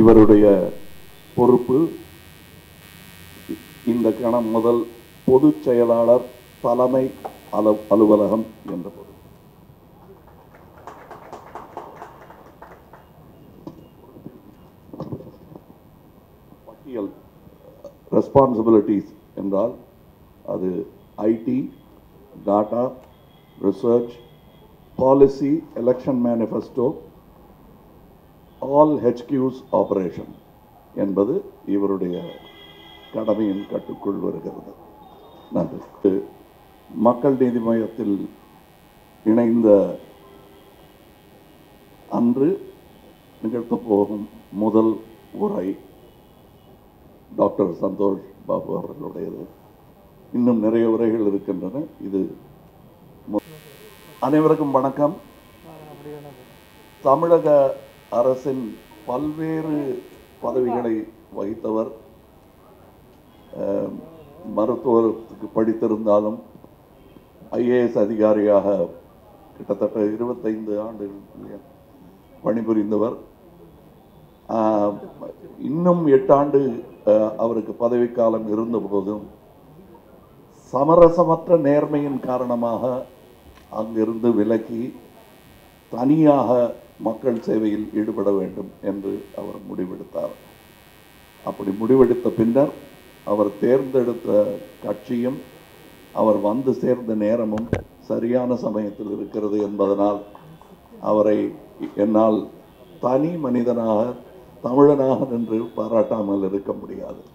இவருடைய பொறுப்பு இந்த கணம் முதல் பொதுச் செயலாளர் தலைமை அல அலுவலகம் என்ற பொறுப்பு பட்டியல் ரெஸ்பான்சிபிலிட்டிஸ் என்றால் அது IT data research policy election manifesto all HQs operation என்பது இவருடைய கடமையின் கட்டுக்குள் வருகிறது நன்றி மக்கள் நீதி மையத்தில் இணைந்த அன்று நிகழ்த்தப் போகும் முதல் உரை டாக்டர் சந்தோஷ் பாபு அவர்களுடையது இன்னும் நிறைய உரைகள் இருக்கின்றன இது மு- அனைவருக்கும் வணக்கம் தமிழக அரசின் பல்வேறு பதவிகளை வகித்தவர் அஹ், மருத்துவத்துக்கு படித்திருந்தாலும் ஐஏஎஸ் அதிகாரியாக கிட்டத்தட்ட இருபத்தைந்து ஆண்டுகள் பணிபுரிந்தவர் ஆஹ், இன்னும் எட்டாண்டு ஆஹ், அவருக்கு பதவிக்காலம் இருந்த போதும் சமரசமற்ற நேர்மையின் காரணமாக அங்கிருந்து விலக்கி தனியாக மக்கள் சேவையில் ஈடுபட வேண்டும் என்று அவர் முடிவெடுத்தார் அப்படி முடிவெடுத்த பின்னர் அவர் தேர்ந்தெடுத்த கட்சியும் அவர் வந்து சேர்ந்த நேரமும் சரியான சமயத்தில் இருக்கிறது என்பதனால் அவரை என்னால் தனி மனிதனாக தமிழனாக நின்று பாராட்டாமல் இருக்க முடியாது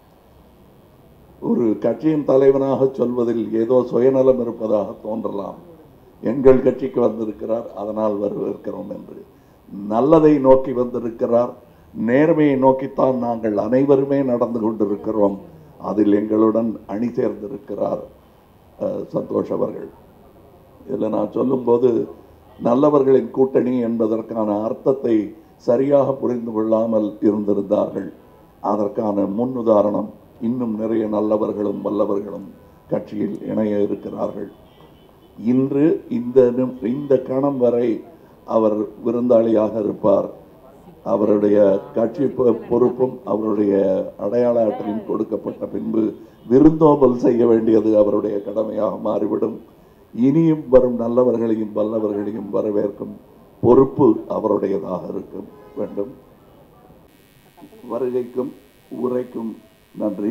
ஒரு கட்சியின் தலைவனாக சொல்வதில் ஏதோ சுயநலம் இருப்பதாக தோன்றலாம் எங்கள் கட்சிக்கு வந்திருக்கிறார் அதனால் வரவேற்கிறோம் என்று நல்லதை நோக்கி வந்திருக்கிறார் நேர்மையை நோக்கித்தான் நாங்கள் அனைவருமே நடந்து கொண்டிருக்கிறோம் அதில் எங்களுடன் அணி சேர்ந்திருக்கிறார் அஹ், சந்தோஷ் அவர்கள் இதில் நான் சொல்லும்போது நல்லவர்களின் கூட்டணி என்பதற்கான அர்த்தத்தை சரியாக புரிந்து கொள்ளாமல் இருந்திருந்தார்கள் அதற்கான முன்னுதாரணம் இன்னும் நிறைய நல்லவர்களும் வல்லவர்களும் கட்சியில் இணைய இருக்கிறார்கள் இன்று இந்த நிம்- இந்த கணம் வரை அவர் விருந்தாளியாக இருப்பார் அவருடைய கட்சி பொ- பொறுப்பும் அவருடைய அடையாள அட்டையும் கொடுக்கப்பட்ட பின்பு விருந்தோம்பல் செய்ய வேண்டியது அவருடைய கடமையாக மாறிவிடும் இனியும் வரும் நல்லவர்களையும் வல்லவர்களையும் வரவேற்கும் பொறுப்பு அவருடையதாக இருக்கும் வேண்டும் வருகைக்கும் உரைக்கும் நன்றி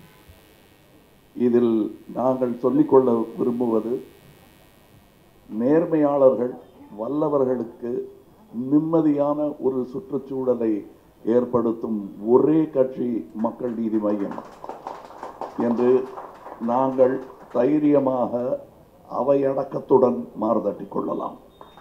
இதில் நாங்கள் சொல்லிக்கொள்ள விரும்புவது நேர்மையாளர்கள் வல்லவர்களுக்கு நிம்மதியான ஒரு சுற்றுச்சூழலை ஏற்படுத்தும் ஒரே கட்சி மக்கள் நீதி மையம் என்று நாங்கள் தைரியமாக அவையடக்கத்துடன் மாறுதட்டிக் கொள்ளலாம்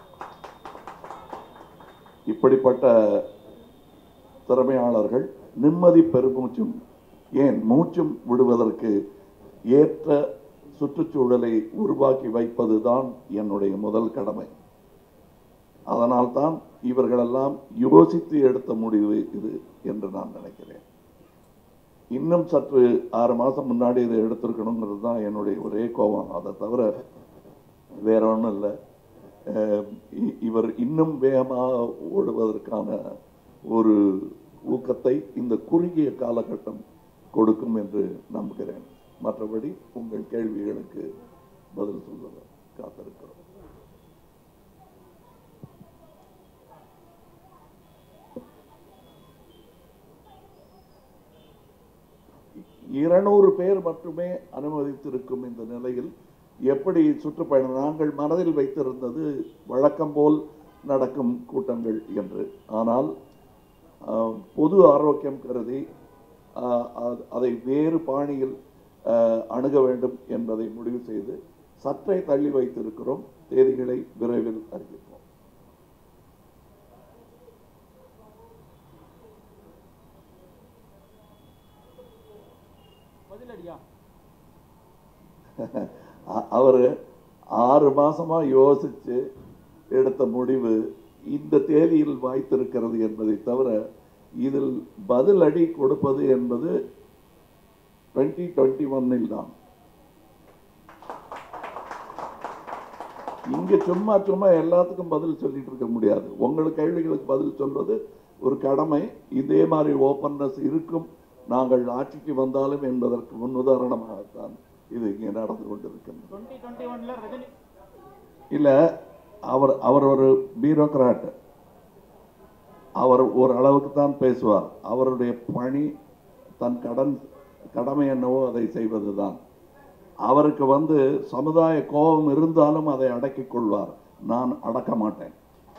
இப்படிப்பட்ட திறமையாளர்கள் நிம்மதி பெருமூச்சும் ஏன் மூச்சும் விடுவதற்கு ஏற்ற சுற்றுச்சூழலை உருவாக்கி வைப்பதுதான் என்னுடைய முதல் கடமை அதனால்தான் இவர்களெல்லாம் யோசித்து எடுத்த முடிவு இது என்று நான் நினைக்கிறேன் இன்னும் சற்று ஆறு மாசம் முன்னாடி இதை எடுத்திருக்கணுங்கிறது தான் என்னுடைய ஒரே கோபம் அதை தவிர வேற ஒன்றும் இல்லை அஹ் இ- இவர் இன்னும் வேகமாக ஓடுவதற்கான ஒரு ஊக்கத்தை இந்த குறுகிய காலகட்டம் கொடுக்கும் என்று நம்புகிறேன் மற்றபடி உங்கள் கேள்விகளுக்கு பதில் சொல்ல காத்திருக்கிறோம் இருநூறு பேர் மட்டுமே அனுமதித்திருக்கும் இந்த நிலையில் எப்படி சுற்றுப்பயணம் நாங்கள் மனதில் வைத்திருந்தது வழக்கம் போல் நடக்கும் கூட்டங்கள் என்று ஆனால் ஆஹ், பொது ஆரோக்கியம் கருதி ஆஹ், அது- அதை வேறு பாணியில் ஆஹ், அணுக வேண்டும் என்பதை முடிவு செய்து சற்றே தள்ளி வைத்திருக்கிறோம் தேதிகளை விரைவில் அறிவிப்போம் பதிலடியா அ- அவரு ஆறு மாசமா யோசிச்சு எடுத்த முடிவு இந்த தேதியில் வாய்த்திருக்கிறது என்பதை தவிர இதில் பதிலடி கொடுப்பது என்பது டுவெண்ட்டி டுவெண்ட்டி ஒன்னில் தான் இங்க சும்மா சும்மா எல்லாத்துக்கும் பதில் சொல்லிட்டு இருக்க முடியாது உங்கள் கேள்விகளுக்கு பதில் சொல்வது ஒரு கடமை இதே மாதிரி ஓப்பன்னஸ் இருக்கும் நாங்கள் ஆட்சிக்கு வந்தாலும் என்பதற்கு முன்னுதாரணமாகத்தான் இது இங்கே நடந்து கொண்டிருக்கின்றது டுவெண்ட்டி டுவெண்ட்டி ஒன்ல ரஜினி இல்ல அவர் அவர் ஒரு பியூரோக்ராட் அவர் ஒரு அளவுக்கு தான் பேசுவார் அவருடைய பணி தன் கடன் கடமை என்னவோ அதை செய்வதுதான் அவருக்கு வந்து சமுதாய கோபம் இருந்தாலும் அதை அடக்கிக் கொள்வார் நான் அடக்க மாட்டேன்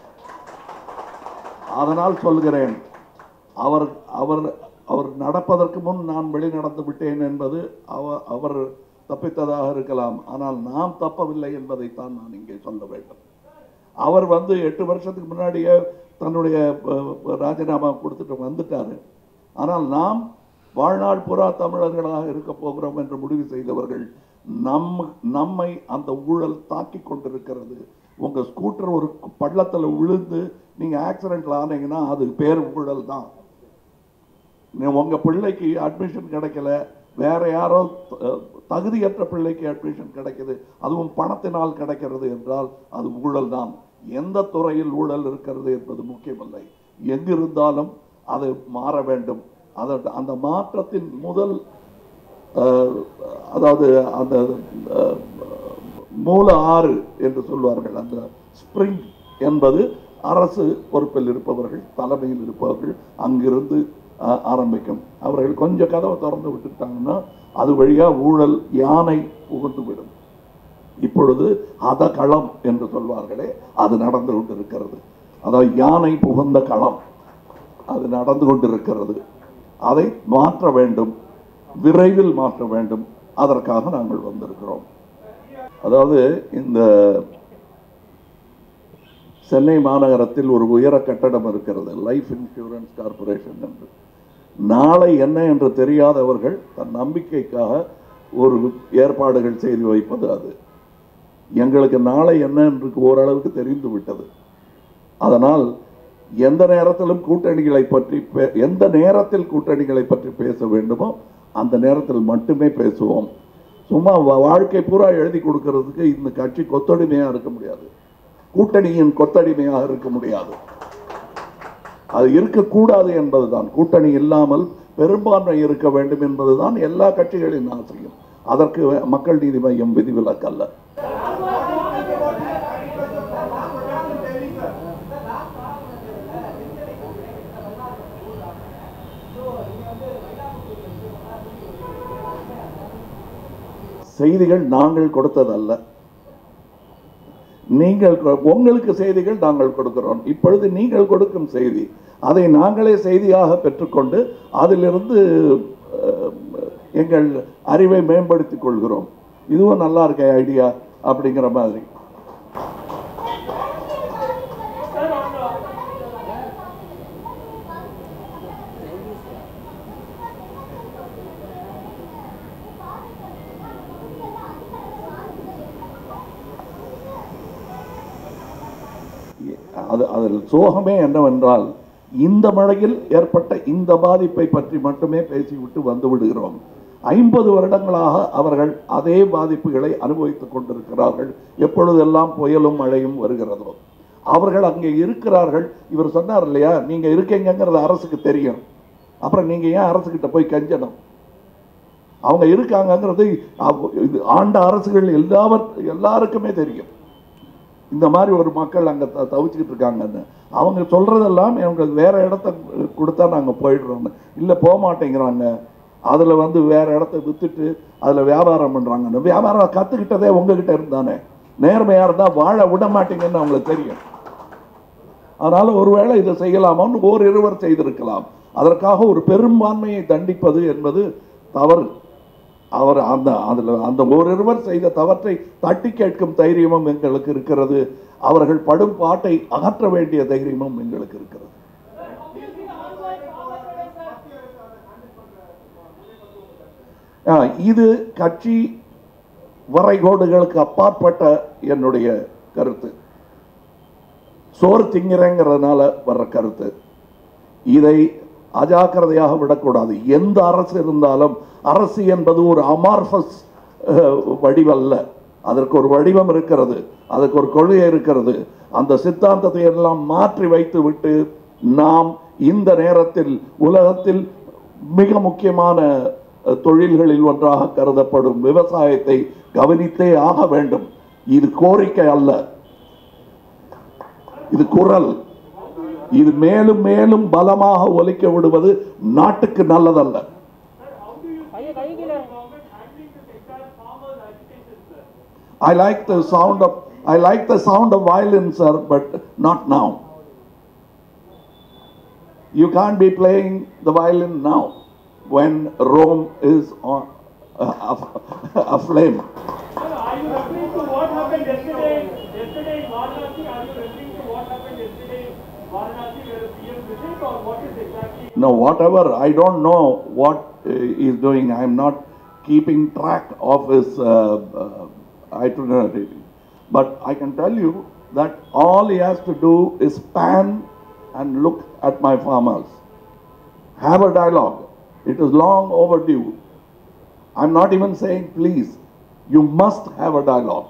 அதனால் சொல்கிறேன் அவர் அவர் அவர் நடப்பதற்கு முன் நான் வெளி நடந்து விட்டேன் என்பது அவ அவர் தப்பித்ததாக இருக்கலாம் ஆனால் நாம் தப்பவில்லை என்பதைத்தான் நான் இங்கே சொல்ல வேண்டும் அவர் வந்து எட்டு வருஷத்துக்கு முன்னாடியே தன்னுடைய அஹ், ராஜினாமா கொடுத்துட்டு வந்துட்டாரு ஆனால் நாம் வாழ்நாள் புறா தமிழர்களாக இருக்க போகிறோம் என்று முடிவு செய்தவர்கள் நம் நம்மை அந்த ஊழல் தாக்கி கொண்டிருக்கிறது உங்க ஸ்கூட்டர் ஒரு பள்ளத்துல விழுந்து நீங்க ஆக்சிடென்ட்ல ஆனீங்கன்னா அது பேர் ஊழல் தான் நீ- உங்க பிள்ளைக்கு அட்மிஷன் கிடைக்கல வேற யாரோ அஹ், தகுதியற்ற பிள்ளைக்கு அட்மிஷன் கிடைக்குது அதுவும் பணத்தினால் கிடைக்கிறது என்றால் அது ஊழல் தான் எந்த துறையில் ஊழல் இருக்கிறது என்பது முக்கியமில்லை எங்கிருந்தாலும் அது மாற வேண்டும் அத அந்த மாற்றத்தின் முதல் அஹ், அதாவது அந்த அஹ், மூல ஆறு என்று சொல்வார்கள் அந்த ஸ்ப்ரிங் என்பது அரசு பொறுப்பில் இருப்பவர்கள் தலைமையில் இருப்பவர்கள் அங்கிருந்து அஹ், ஆரம்பிக்கும் அவர்கள் கொஞ்சம் கதவை திறந்து விட்டுட்டாங்கன்னா அது வழியா ஊழல் யானை புகுந்து விடும் இப்பொழுது அத களம் என்று சொல்வார்களே அது நடந்து கொண்டிருக்கிறது அதாவது யானை புகுந்த களம் அது நடந்து கொண்டிருக்கிறது அதை மாற்ற வேண்டும் விரைவில் மாற்ற வேண்டும் அதற்காக நாங்கள் வந்திருக்கிறோம் அதாவது இந்த சென்னை மாநகரத்தில் ஒரு உயர கட்டடம் இருக்கிறது லைஃப் இன்சூரன்ஸ் கார்ப்பரேஷன் என்று நாளை என்ன என்று தெரியாதவர்கள் தன் நம்பிக்கைக்காக ஒரு ஏற்பாடுகள் செய்து வைப்பது அது எங்களுக்கு நாளை என்ன என்று ஓரளவுக்கு தெரிந்து விட்டது அதனால் எந்த நேரத்திலும் கூட்டணிகளை பற்றி பே- எந்த நேரத்தில் கூட்டணிகளை பற்றி பேச வேண்டுமோ அந்த நேரத்தில் மட்டுமே பேசுவோம் சும்மா வா- வாழ்க்கை பூரா எழுதி கொடுக்கறதுக்கு இந்த கட்சி கொத்தடிமையா இருக்க முடியாது கூட்டணியின் கொத்தடிமையாக இருக்க முடியாது அது இருக்கக்கூடாது என்பதுதான் கூட்டணி இல்லாமல் பெரும்பான்மை இருக்க வேண்டும் என்பதுதான் எல்லா கட்சிகளின் ஆசையும் அதற்கு மக்கள் நீதி மையம் விதிவிலக்கல்ல செய்திகள் நாங்கள் கொடுத்ததல்ல நீங்கள் கொ- உங்களுக்கு செய்திகள் நாங்கள் கொடுக்கிறோம் இப்பொழுது நீங்கள் கொடுக்கும் செய்தி அதை நாங்களே செய்தியாக பெற்றுக்கொண்டு அதிலிருந்து அஹ், எங்கள் அறிவை மேம்படுத்திக் கொள்கிறோம் இதுவும் நல்லா இருக்கே ஐடியா அப்படிங்கிற மாதிரி அது அதில் சோகமே என்னவென்றால் இந்த மழையில் ஏற்பட்ட இந்த பாதிப்பை பற்றி மட்டுமே பேசிவிட்டு வந்து விடுகிறோம் ஐம்பது வருடங்களாக அவர்கள் அதே பாதிப்புகளை அனுபவித்துக் கொண்டிருக்கிறார்கள் எப்பொழுதெல்லாம் புயலும் மழையும் வருகிறதோ அவர்கள் அங்கே இருக்கிறார்கள் இவர் சொன்னார் இல்லையா நீங்க இருக்கீங்கங்கிறது அரசுக்கு தெரியும் அப்புறம் நீங்க ஏன் அரசுகிட்ட போய் கஞ்சணும் அவங்க இருக்காங்கங்கிறது அவ்- இது ஆண்ட அரசுகள் எல்லாவர் எல்லாருக்குமே தெரியும் இந்த மாதிரி ஒரு மக்கள் அங்கே த தவிச்சுக்கிட்டு இருக்காங்கன்னு அவங்க சொல்றதெல்லாம் எங்களுக்கு வேற இடத்த கொடுத்தா நாங்கள் போயிடுறோம்னு இல்லை போக மாட்டேங்கிறாங்க அதில் வந்து வேற இடத்த வித்துட்டு அதில் வியாபாரம் பண்ணுறாங்கன்னு வியாபாரம் கற்றுக்கிட்டதே உங்ககிட்ட இருந்தானே நேர்மையாக இருந்தால் வாழ விட மாட்டீங்கன்னு அவங்களுக்கு தெரியும் அதனால ஒருவேளை இதை செய்யலாமான்னு ஓர் இருவர் செய்திருக்கலாம் அதற்காக ஒரு பெரும்பான்மையை தண்டிப்பது என்பது தவறு அவர் அந்த அதில் அந்த ஓரிருவர் செய்த தவற்றை தட்டி கேட்கும் தைரியமும் எங்களுக்கு இருக்கிறது அவர்கள் படும் பாட்டை அகற்ற வேண்டிய தைரியமும் எங்களுக்கு இருக்கிறது ஆ, இது கட்சி வரைகோடுகளுக்கு அப்பாற்பட்ட என்னுடைய கருத்து சோறு திங்கிறேங்கிறதுனால வர்ற கருத்து இதை அஜாக்கிரதையாக விடக்கூடாது எந்த அரசு இருந்தாலும் அரசு என்பது ஒரு அமார்பஸ் வடிவல்ல அதற்கு ஒரு வடிவம் இருக்கிறது அதற்கு ஒரு கொள்கை இருக்கிறது அந்த சித்தாந்தத்தை எல்லாம் மாற்றி வைத்து விட்டு நாம் இந்த நேரத்தில் உலகத்தில் மிக முக்கியமான அஹ், தொழில்களில் ஒன்றாக கருதப்படும் விவசாயத்தை கவனித்தே ஆக வேண்டும் இது கோரிக்கை அல்ல இது குரல் இது மேலும் மேலும் பலமாக ஒலிக்க விடுவது நாட்டுக்கு நல்லதல்ல I like the sound of I like the sound of violin, sir, but not now. You can't be playing the violin now when Rome is on uh, aflame. Sir, are you referring to what happened yesterday? Yesterday in Varanasi, are you referring to what happened yesterday in Varanasi where the PM visit or what is exactly? No, whatever. I don't know what uh, he's doing. I'm not keeping track of his uh, uh, itinerary. But I can tell you that all he has to do is pan and look at my farmers. Have a dialogue. It is long overdue. I'm not even saying please. You must have a dialogue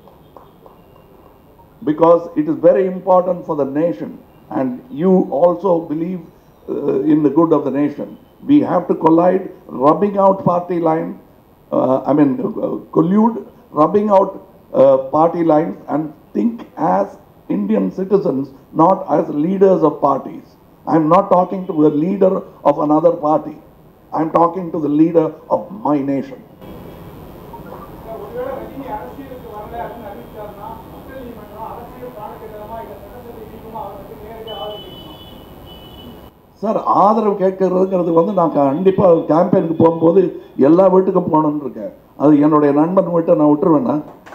because it is very important for the nation and you also believe uh, in the good of the nation. We have to collide, rubbing out party line, uh, I mean, uh, collude, rubbing out uh, party lines and think as Indian citizens, not as leaders of parties. I'm not talking to a leader of another party. I'm talking to the leader of my nation. ஒருவேளை ரஜினி அரசியலுக்கு வரல அப்படின்னு அறிவிச்சாருன்னா மக்கள் நீதிமன்றம் அரசியல் காலக்கெடுமா இல்ல சட்டசபை நீக்குமா அவருக்கு நேரடியாக ஆதரவு கேட்கணும் சார் ஆதரவு கேட்கறதுங்கிறது வந்து நான் கண்டிப்பாக கேம்பெயினுக்கு போகும்போது எல்லா வீட்டுக்கும் போகணுன்னு இருக்கேன் அது என்னுடைய நண்பன் வீட்டை நான் விட்டுருவேன்னா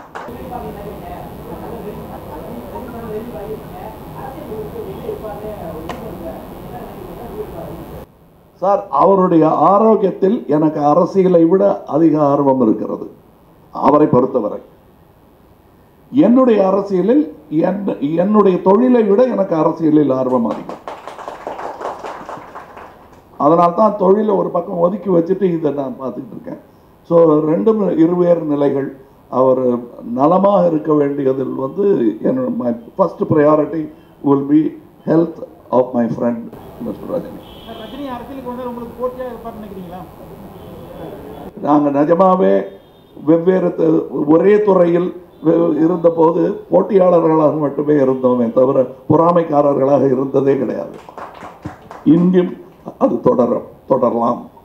சார் அவருடைய ஆரோக்கியத்தில் எனக்கு அரசியலை விட அதிக ஆர்வம் இருக்கிறது அவரை பொறுத்தவரை என்னுடைய அரசியலில் என்- என்னுடைய தொழிலை விட எனக்கு அரசியலில் ஆர்வம் அதிகம் அதனால தான் தொழிலை ஒரு பக்கம் ஒதுக்கி வச்சுட்டு இதை நான் பார்த்துக்கிட்டு இருக்கேன் ஸோ ரெண்டும் இருவேறு நிலைகள் அவர் நலமாக இருக்க வேண்டியதில் வந்து என்னோட my first priority will be health of my friend Mister Rajini sir Rajini அரசியலுக்கு வந்தால் உங்களுக்கு போட்டியாக இருப்பார்னு நினைக்கிறீங்களா நாங்கள் நிஜமாவே வெவ்வேறு து- ஒரே துறையில் வெ- இருந்தபோது போட்டியாளர்களாக மட்டுமே இருந்தோமே தவிர பொறாமைக்காரர்களாக இருந்ததே கிடையாது இங்கும் அது தொடரும் தொடரலாம்